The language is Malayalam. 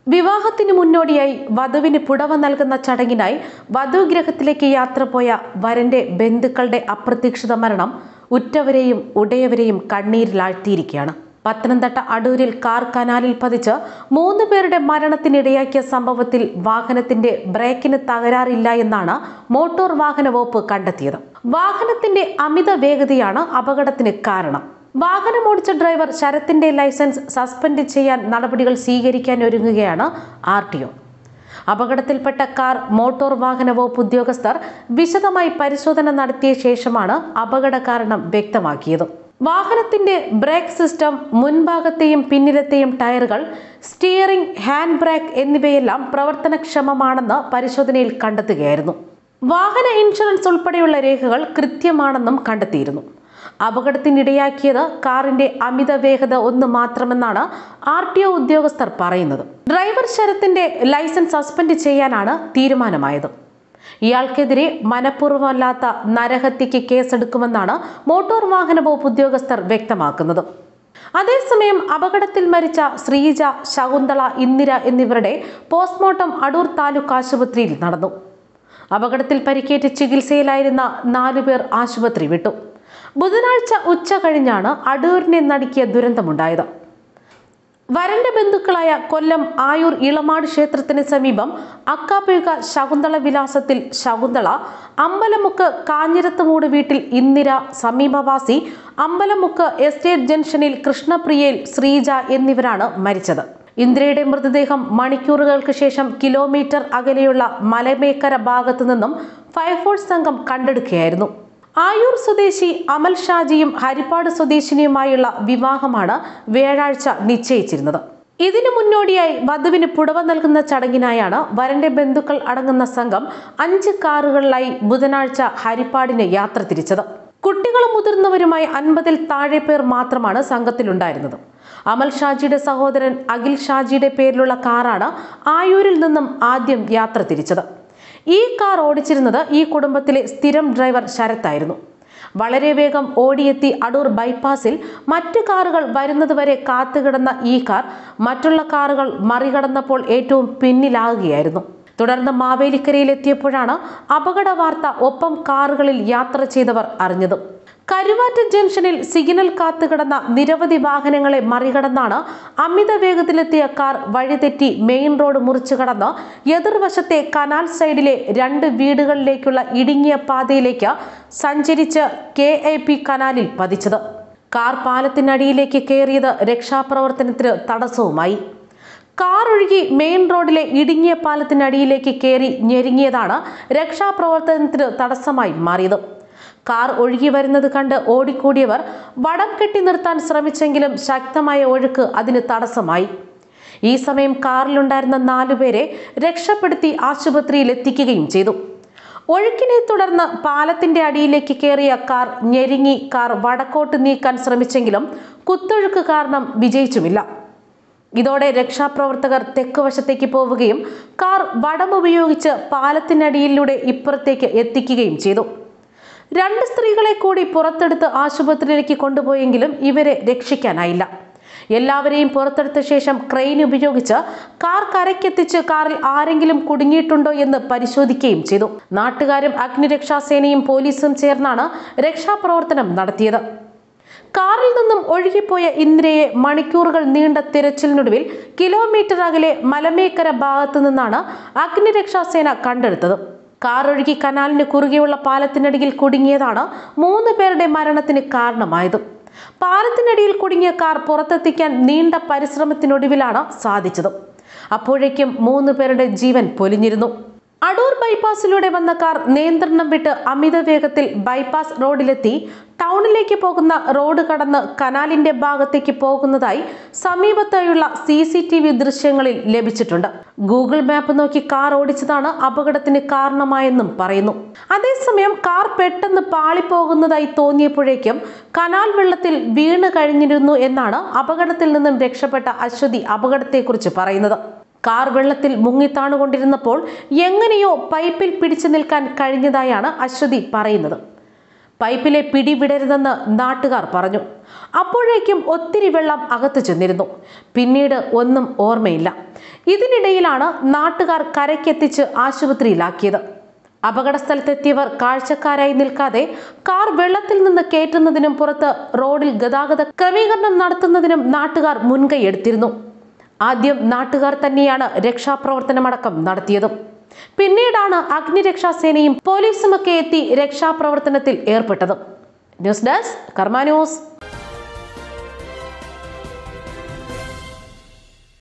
വിവാഹത്തിന് മുന്നോടിയായി വധുവിന് പുടവ നൽകുന്ന ചടങ്ങിനായി വധുഗ്രഹത്തിലേക്ക് യാത്ര പോയ വരന്റെ ബന്ധുക്കളുടെ അപ്രതീക്ഷിത മരണം ഉറ്റവരെയും ഉടയവരെയും കണ്ണീരിലാഴ്ത്തിയിരിക്കുകയാണ് പത്തനംതിട്ട അടൂരിൽ കാർ കനാലിൽ പതിച്ച് മൂന്ന് പേരുടെ മരണത്തിനിടയാക്കിയ സംഭവത്തിൽ വാഹനത്തിന്റെ ബ്രേക്കിന് തകരാറില്ല എന്നാണ് മോട്ടോർ വാഹന വകുപ്പ് കണ്ടെത്തിയത് വാഹനത്തിന്റെ അമിത വേഗതയാണ് അപകടത്തിന് കാരണം വാഹനം ഓടിച്ച ഡ്രൈവർ ശരത്തിന്റെ ലൈസൻസ് സസ്പെൻഡ് ചെയ്യാൻ നടപടികൾ സ്വീകരിക്കാൻ ഒരുങ്ങുകയാണ് ആർ ടി ഒ അപകടത്തിൽപ്പെട്ട കാർ മോട്ടോർ വാഹന വകുപ്പ് ഉദ്യോഗസ്ഥർ വിശദമായി പരിശോധന നടത്തിയ ശേഷമാണ് അപകട കാരണം വ്യക്തമാക്കിയത് വാഹനത്തിന്റെ ബ്രേക്ക് സിസ്റ്റം മുൻഭാഗത്തെയും പിന്നിലത്തെയും ടയറുകൾ സ്റ്റിയറിംഗ് ഹാൻഡ് ബ്രേക്ക് എന്നിവയെല്ലാം പ്രവർത്തനക്ഷമമാണെന്ന് പരിശോധനയിൽ കണ്ടെത്തുകയായിരുന്നു വാഹന ഇൻഷുറൻസ് ഉൾപ്പെടെയുള്ള രേഖകൾ കൃത്യമാണെന്നും കണ്ടെത്തിയിരുന്നു അപകടത്തിനിടയാക്കിയത് കാറിന്റെ അമിത വേഗത ഒന്ന് മാത്രമെന്നാണ് ആർ ടി ഒ ഉദ്യോഗസ്ഥർ പറയുന്നത് ഡ്രൈവർ ശരത്തിന്റെ ലൈസൻസ് സസ്പെൻഡ് ചെയ്യാനാണ് തീരുമാനമായത് ഇയാൾക്കെതിരെ മനഃപൂർവ്വമല്ലാത്ത നരഹത്യക്ക് കേസെടുക്കുമെന്നാണ് മോട്ടോർ വാഹന വകുപ്പ് ഉദ്യോഗസ്ഥർ വ്യക്തമാക്കുന്നത് അതേസമയം അപകടത്തിൽ മരിച്ച ശ്രീജ ശകുന്തള ഇന്ദിര എന്നിവരുടെ പോസ്റ്റ്മോർട്ടം അടൂർ താലൂക്ക് ആശുപത്രിയിൽ നടന്നു അപകടത്തിൽ പരിക്കേറ്റ് ചികിത്സയിലായിരുന്ന നാലുപേർ ആശുപത്രി വിട്ടു ബുധനാഴ്ച ഉച്ച കഴിഞ്ഞാണ് അടൂരിനെ നടുക്കിയ ദുരന്തമുണ്ടായത് വരന്റെ ബന്ധുക്കളായ കൊല്ലം ആയൂർ ഇളമാട് ക്ഷേത്രത്തിന് സമീപം അക്കാപ്പുക ശകുന്തള വിലാസത്തിൽ ശകുന്തള അമ്പലമുക്ക് കാഞ്ഞിരത്തുമൂട് വീട്ടിൽ ഇന്ദിര സമീപവാസി അമ്പലമുക്ക് എസ്റ്റേറ്റ് ജംഗ്ഷനിൽ കൃഷ്ണപ്രിയയിൽ ശ്രീജ എന്നിവരാണ് മരിച്ചത് ഇന്ദിരയുടെ മൃതദേഹം മണിക്കൂറുകൾക്ക് ശേഷം കിലോമീറ്റർ അകലെയുള്ള മലമേക്കര ഭാഗത്തു നിന്നും ഫയർഫോഴ്സ് സംഘം കണ്ടെടുക്കുകയായിരുന്നു ആയൂർ സ്വദേശി അമൽ ഷാജിയും ഹരിപ്പാട് സ്വദേശിനിയുമായുള്ള വിവാഹമാണ് വ്യാഴാഴ്ച നിശ്ചയിച്ചിരുന്നത് ഇതിനു മുന്നോടിയായി വധുവിന് പുടവ നൽകുന്ന ചടങ്ങിനായാണ് വരന്റെ ബന്ധുക്കൾ അടങ്ങുന്ന സംഘം അഞ്ച് കാറുകളിലായി ബുധനാഴ്ച ഹരിപ്പാടിന് യാത്ര തിരിച്ചത് കുട്ടികളും മുതിർന്നവരുമായി അൻപതിൽ താഴെ പേർ മാത്രമാണ് സംഘത്തിലുണ്ടായിരുന്നത് അമൽ ഷാജിയുടെ സഹോദരൻ അഖിൽ ഷാജിയുടെ പേരിലുള്ള കാറാണ് ആയൂരിൽ നിന്നും ആദ്യം യാത്ര തിരിച്ചത് ഈ കാർ ഓടിച്ചിരുന്നത് ഈ കുടുംബത്തിലെ സ്ഥിരം ഡ്രൈവർ ശരത്തായിരുന്നു വളരെ വേഗം ഓടിയെത്തി അടൂർ ബൈപ്പാസിൽ മറ്റു കാറുകൾ വരുന്നതുവരെ കാത്തുകിടന്ന ഈ കാർ മറ്റുള്ള കാറുകൾ മറികടന്നപ്പോൾ ഏറ്റവും പിന്നിലാകുകയായിരുന്നു തുടർന്ന് മാവേലിക്കരയിൽ എത്തിയപ്പോഴാണ് അപകട വാർത്ത ഒപ്പം കാറുകളിൽ യാത്ര ചെയ്തവർ അറിഞ്ഞത് കരുവാറ്റ ജംഗ്ഷനിൽ സിഗ്നൽ കാത്തുകിടന്ന നിരവധി വാഹനങ്ങളെ മറികടന്നാണ് അമിത വേഗത്തിലെത്തിയ കാർ വഴിതെറ്റി മെയിൻ റോഡ് മുറിച്ചു കടന്ന് എതിർവശത്തെ കനാൽ സൈഡിലെ രണ്ട് വീടുകളിലേക്കുള്ള ഇടുങ്ങിയ പാതയിലേക്ക് സഞ്ചരിച്ച് കെ എ പി കനാലിൽ പതിച്ചത് കാർ പാലത്തിനടിയിലേക്ക് കയറിയത് രക്ഷാപ്രവർത്തനത്തിന് തടസ്സവുമായി കാർ ഒഴുകി മെയിൻ റോഡിലെ ഇടുങ്ങിയ പാലത്തിനടിയിലേക്ക് കയറി ഞെരുങ്ങിയതാണ് രക്ഷാപ്രവർത്തനത്തിന് തടസ്സമായി മാറിയത് കാർ ഒഴുകി വരുന്നത് കണ്ട് ഓടിക്കൂടിയവർ വടം കെട്ടി നിർത്താൻ ശ്രമിച്ചെങ്കിലും ശക്തമായ ഒഴുക്ക് അതിന് തടസ്സമായി ഈ സമയം കാറിലുണ്ടായിരുന്ന നാലുപേരെ രക്ഷപ്പെടുത്തി ആശുപത്രിയിൽ എത്തിക്കുകയും ചെയ്തു ഒഴുക്കിനെ തുടർന്ന് പാലത്തിന്റെ അടിയിലേക്ക് കയറിയ കാർ ഞെരുങ്ങി കാർ വടക്കോട്ട് നീക്കാൻ ശ്രമിച്ചെങ്കിലും കുത്തൊഴുക്ക് കാരണം വിജയിച്ചുമില്ല ഇതോടെ രക്ഷാപ്രവർത്തകർ തെക്കുവശത്തേക്ക് പോവുകയും കാർ വടമുപയോഗിച്ച് പാലത്തിനടിയിലൂടെ ഇപ്പുറത്തേക്ക് എത്തിക്കുകയും ചെയ്തു രണ്ട് സ്ത്രീകളെ കൂടി പുറത്തെടുത്ത് ആശുപത്രിയിലേക്ക് കൊണ്ടുപോയെങ്കിലും ഇവരെ രക്ഷിക്കാനായില്ല എല്ലാവരെയും പുറത്തെടുത്ത ശേഷം ക്രെയിൻ ഉപയോഗിച്ച് കാർ കരയ്ക്കെത്തിച്ച് കാറിൽ ആരെങ്കിലും കുടുങ്ങിയിട്ടുണ്ടോ എന്ന് പരിശോധിക്കുകയും ചെയ്തു നാട്ടുകാരും അഗ്നിരക്ഷാസേനയും പോലീസും ചേർന്നാണ് രക്ഷാപ്രവർത്തനം നടത്തിയത് കാറിൽ നിന്നും ഒഴുകിപ്പോയ ഇന്ദിരയെ മണിക്കൂറുകൾ നീണ്ട തിരച്ചിലിനൊടുവിൽ കിലോമീറ്റർ അകലെ മലമേക്കര ഭാഗത്തു നിന്നാണ് അഗ്നിരക്ഷാസേന കണ്ടെടുത്തത് കാർ ഒഴുകി കനാലിന് കുറുകെയുള്ള പാലത്തിനടിയിൽ കുടുങ്ങിയതാണ് മൂന്ന് പേരുടെ മരണത്തിന് കാരണമായത് പാലത്തിനടിയിൽ കുടുങ്ങിയ കാർ പുറത്തെത്തിക്കാൻ നീണ്ട പരിശ്രമത്തിനൊടുവിലാണ് സാധിച്ചത് അപ്പോഴേക്കും മൂന്ന് പേരുടെ ജീവൻ പൊലിഞ്ഞിരുന്നു അടൂർ ബൈപ്പാസിലൂടെ വന്ന കാർ നിയന്ത്രണം വിട്ട് അമിത വേഗത്തിൽ ബൈപ്പാസ് റോഡിലെത്തി ടൗണിലേക്ക് പോകുന്ന റോഡ് കടന്ന് കനാലിന്റെ ഭാഗത്തേക്ക് പോകുന്നതായി സമീപത്തായുള്ള സി സി ടി വി ദൃശ്യങ്ങളിൽ ലഭിച്ചിട്ടുണ്ട് ഗൂഗിൾ മാപ്പ് നോക്കി കാർ ഓടിച്ചതാണ് അപകടത്തിന് കാരണമായെന്നും പറയുന്നു അതേസമയം കാർ പെട്ടെന്ന് പാളിപ്പോകുന്നതായി തോന്നിയപ്പോഴേക്കും കനാൽ വെള്ളത്തിൽ വീണ് കഴിഞ്ഞിരുന്നു എന്നാണ് അപകടത്തിൽ നിന്നും രക്ഷപ്പെട്ട അശ്വതി അപകടത്തെക്കുറിച്ച് പറയുന്നത് കാർ വെള്ളത്തിൽ മുങ്ങിത്താണുകൊണ്ടിരുന്നപ്പോൾ എങ്ങനെയോ പൈപ്പിൽ പിടിച്ചു നിൽക്കാൻ കഴിഞ്ഞതായാണ് അശ്വതി പറയുന്നത് പൈപ്പിലെ പിടി വിടരുതെന്ന് നാട്ടുകാർ പറഞ്ഞു അപ്പോഴേക്കും ഒത്തിരി വെള്ളം അകത്തു ചെന്നിരുന്നു പിന്നീട് ഒന്നും ഓർമ്മയില്ല ഇതിനിടയിലാണ് നാട്ടുകാർ കരയ്ക്കെത്തിച്ച് ആശുപത്രിയിലാക്കിയത് അപകട സ്ഥലത്തെത്തിയവർ കാഴ്ചക്കാരായി നിൽക്കാതെ കാർ വെള്ളത്തിൽ നിന്ന് കയറ്റുന്നതിനും പുറത്ത് റോഡിൽ ഗതാഗത ക്രമീകരണം നടത്തുന്നതിനും നാട്ടുകാർ മുൻകൈ എടുത്തിരുന്നു ആദ്യം നാട്ടുകാർ തന്നെയാണ് രക്ഷാപ്രവർത്തനമടക്കം നടത്തിയതും പിന്നീടാണ് അഗ്നിരക്ഷാസേനയും പോലീസുമൊക്കെ എത്തി രക്ഷാപ്രവർത്തനത്തിൽ ഏർപ്പെട്ടത് ന്യൂസ് ഡെസ്ക് കർമ്മ ന്യൂസ്